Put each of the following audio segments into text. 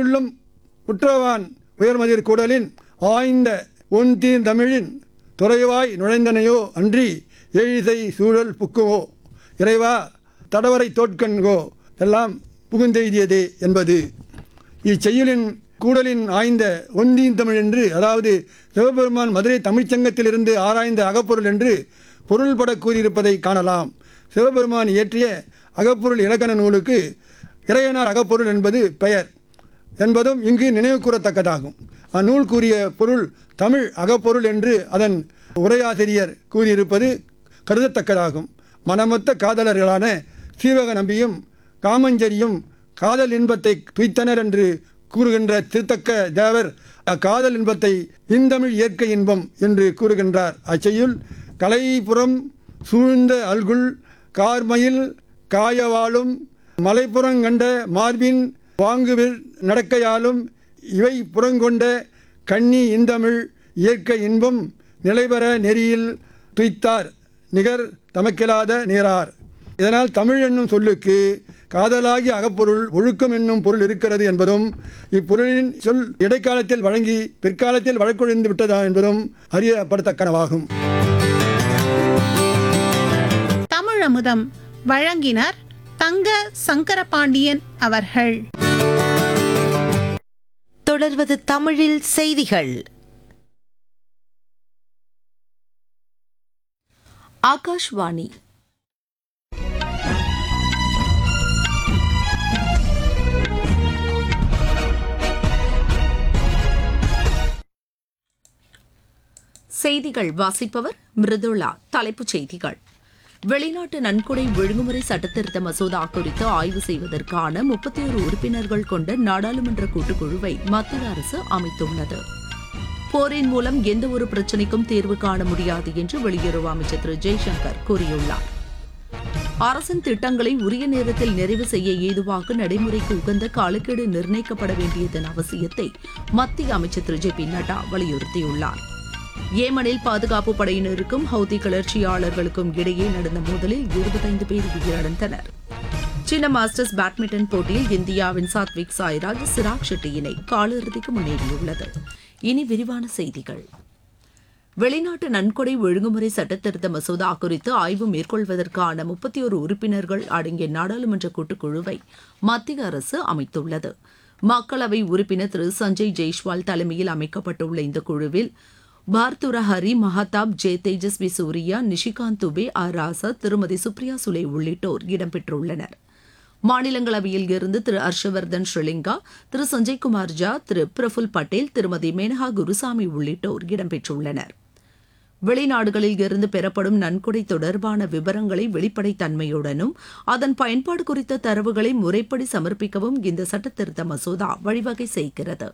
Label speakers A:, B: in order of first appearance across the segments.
A: உயிருள்ளும் உற்றவான் உயர்மதிர் கூடலின் ஆய்ந்த ஒன் தீர்ந்தமிழின் துறைவாய் நுழைந்தனையோ அன்றி எழிசை சூழல் புக்குவோ இறைவா தடவரை தோற்கண்கோ எல்லாம் புகுந்தெய்தியதே என்பது இச்செயலின் கூடலின் ஆய்ந்த ஒந்தீன் தமிழ் என்று அதாவது சிவபெருமான் மதுரை தமிழ்ச்சங்கத்திலிருந்து ஆராய்ந்த அகப்பொருள் என்று பொருள்பட கூறியிருப்பதை காணலாம் சிவபெருமான் இயற்றிய அகப்பொருள் இலக்கண நூலுக்கு இறையனார் அகப்பொருள் என்பது பெயர் என்பதும் இங்கு நினைவு கூறத்தக்கதாகும் அந்நூல் கூறிய பொருள் தமிழ் அகப்பொருள் என்று அதன் உரையாசிரியர் கூறியிருப்பது கருதத்தக்கதாகும் மனமொத்த காதலர்களான சீவக நம்பியும் காமஞ்சரியும் காதல் இன்பத்தை துய்த்தனர் என்று கூறுகின்ற திருத்தக்க தேவர் அக்காதல் இன்பத்தை இந்தமிழ் இயற்கை இன்பம் என்று கூறுகின்றார் அச்செய்யுள் கலைப்புறம் சூழ்ந்த அல்குல் கார்மயில் காயவாளும் மலைப்புறங்கண்ட மார்பின் வாங்குவிர் நடக்கையாலும் இவை புறங்கொண்ட கண்ணி இந்தமிழ் இயற்கை இன்பம் நிலைபெற நெறியில் துய்த்தார் நிகர் தமக்கிலாத நீரார் இதனால் தமிழ் என்னும் சொல்லுக்கு காதலாகி அகப்பொருள் ஒழுக்கம் என்னும் பொருள் இருக்கிறது என்பதும் இப்பொருளின் சொல் இடைக்காலத்தில் வழங்கி பிற்காலத்தில் வழக்கொழிந்து விட்டதா என்பதும் அறியப்படத்தக்கனவாகும்
B: தமிழமுதம் வழங்கினர் தங்க சங்கரபாண்டியன் அவர்கள்
C: தொடர்வது தமிழில் செய்திகள் ஆகாஷ்வாணி செய்திகள் வாசிப்பவர் மிருதுளா தலைப்புச் செய்திகள் வெளிநாட்டு நன்கொடை ஒழுங்குமுறை சட்டத்திருத்த மசோதா குறித்து ஆய்வு செய்வதற்கான முப்பத்தி ஒரு உறுப்பினர்கள் கொண்ட நாடாளுமன்ற கூட்டுக்குழுவை மத்திய அரசு அமைத்துள்ளது போரின் மூலம் எந்த ஒரு பிரச்சினைக்கும் தீர்வு காண முடியாது என்று வெளியுறவு அமைச்சர் திரு ஜெய்சங்கர் கூறியுள்ளார் அரசின் திட்டங்களை உரிய நேரத்தில் நிறைவு செய்ய ஏதுவாக நடைமுறைக்கு உகந்த காலக்கெடு நிர்ணயிக்கப்பட வேண்டியதன் அவசியத்தை மத்திய அமைச்சர் திரு ஜே பி நட்டா வலியுறுத்தியுள்ளார் ஏமனில் பாதுகாப்பு படையினருக்கும் ஹவுதி கிளர்ச்சியாளர்களுக்கும் இடையே நடந்த மோதலில் இருபத்தைந்து பேர் உயிரிழந்தனர் சீன மாஸ்டர்ஸ் பேட்மிண்டன் போட்டியில் இந்தியாவின் சாத்விக் சாய்ராஜ் சிராக் ஷெட்டி இணை காலிறுதிக்கு முன்னேறியுள்ளது இனி விரிவான செய்திகள் வெளிநாட்டு நன்கொடை ஒழுங்குமுறை சட்டத்திருத்த மசோதா குறித்து ஆய்வு மேற்கொள்வதற்கான முப்பத்தி ஒரு உறுப்பினர்கள் அடங்கிய நாடாளுமன்ற கூட்டுக்குழுவை மத்திய அரசு அமைத்துள்ளது மக்களவை உறுப்பினர் திரு சஞ்சய் ஜெய்ஷ்வால் தலைமையில் அமைக்கப்பட்டுள்ள இந்த குழுவில் பார்த்துர ஹரி மஹதாப் ஜே தேஜஸ்வி சூர்யா நிஷிகாந்த் துபே ஆர் ராசா திருமதி சுப்ரியா சுலே உள்ளிட்டோர் இடம்பெற்றுள்ளனர் மாநிலங்களவையில் இருந்து திரு ஹர்ஷவர்தன் ஸ்ரீலிங்கா திரு சஞ்சய்குமார் ஜா திரு பிரஃபுல் பட்டேல் திருமதி மேனகா குருசாமி உள்ளிட்டோர் இடம்பெற்றுள்ளனர் வெளிநாடுகளில் இருந்து பெறப்படும் நன்கொடை தொடர்பான விவரங்களை வெளிப்படைத்தன்மையுடனும் அதன் பயன்பாடு குறித்த தரவுகளை முறைப்படி சமர்ப்பிக்கவும் இந்த சட்டத்திருத்த மசோதா வழிவகை செய்கிறது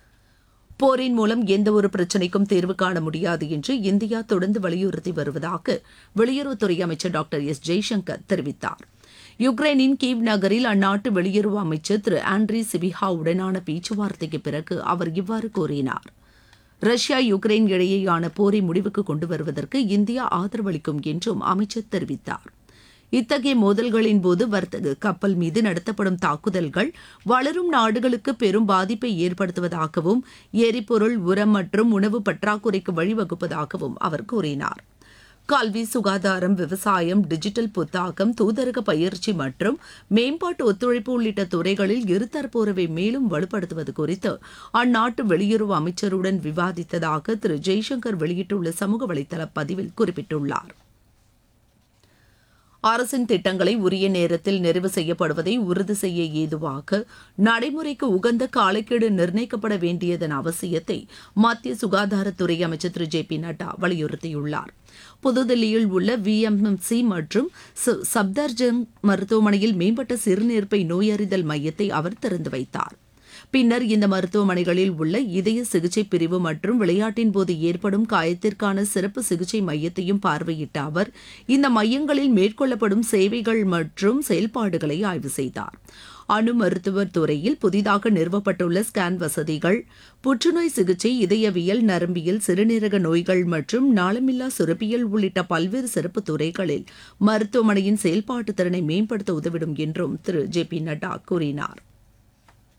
C: போரின் மூலம் எந்த ஒரு பிரச்சினைக்கும் தீர்வு காண முடியாது என்று இந்தியா தொடர்ந்து வலியுறுத்தி வருவதாக வெளியுறவுத்துறை அமைச்சர் டாக்டர் எஸ் ஜெய்சங்கர் தெரிவித்தார் யுக்ரைனின் கீவ் நகரில் அந்நாட்டு வெளியுறவு அமைச்சர் திரு ஆண்ட்ரி சிபிஹா உடனான பேச்சுவார்த்தைக்கு பிறகு அவர் இவ்வாறு கூறினார் ரஷ்யா யுக்ரைன் இடையேயான போரை முடிவுக்கு கொண்டு வருவதற்கு இந்தியா ஆதரவளிக்கும் என்றும் அமைச்சர் தெரிவித்தார் இத்தகைய மோதல்களின் போது வர்த்தக கப்பல் மீது நடத்தப்படும் தாக்குதல்கள் வளரும் நாடுகளுக்கு பெரும் பாதிப்பை ஏற்படுத்துவதாகவும் எரிபொருள் உரம் மற்றும் உணவு பற்றாக்குறைக்கு வழிவகுப்பதாகவும் அவர் கூறினார் கல்வி சுகாதாரம் விவசாயம் டிஜிட்டல் புத்தாக்கம் தூதரக பயிற்சி மற்றும் மேம்பாட்டு ஒத்துழைப்பு உள்ளிட்ட துறைகளில் இருதரப்புறவை மேலும் வலுப்படுத்துவது குறித்து அந்நாட்டு வெளியுறவு அமைச்சருடன் விவாதித்ததாக திரு ஜெய்சங்கர் வெளியிட்டுள்ள சமூக வலைதள பதிவில் குறிப்பிட்டுள்ளார் அரசின் திட்டங்களை உரிய நேரத்தில் நிறைவு செய்யப்படுவதை உறுதி செய்ய ஏதுவாக நடைமுறைக்கு உகந்த காலக்கெடு நிர்ணயிக்கப்பட வேண்டியதன் அவசியத்தை மத்திய சுகாதாரத்துறை அமைச்சர் திரு ஜே பி நட்டா வலியுறுத்தியுள்ளார் புதுதில்லியில் உள்ள விஎம்எம்சி மற்றும் சப்தர்ஜங் மருத்துவமனையில் மேம்பட்ட சிறுநீர்ப்பை நோயறிதல் மையத்தை அவர் திறந்து வைத்தார் பின்னர் இந்த மருத்துவமனைகளில் உள்ள இதய சிகிச்சை பிரிவு மற்றும் விளையாட்டின் போது ஏற்படும் காயத்திற்கான சிறப்பு சிகிச்சை மையத்தையும் பார்வையிட்ட அவர் இந்த மையங்களில் மேற்கொள்ளப்படும் சேவைகள் மற்றும் செயல்பாடுகளை ஆய்வு செய்தார் அணு மருத்துவர் துறையில் புதிதாக நிறுவப்பட்டுள்ள ஸ்கேன் வசதிகள் புற்றுநோய் சிகிச்சை இதயவியல் நரம்பியல் சிறுநீரக நோய்கள் மற்றும் நாளமில்லா சுரப்பியல் உள்ளிட்ட பல்வேறு சிறப்பு துறைகளில் மருத்துவமனையின் செயல்பாட்டு திறனை மேம்படுத்த உதவிடும் என்றும் திரு ஜே பி நட்டா கூறினார்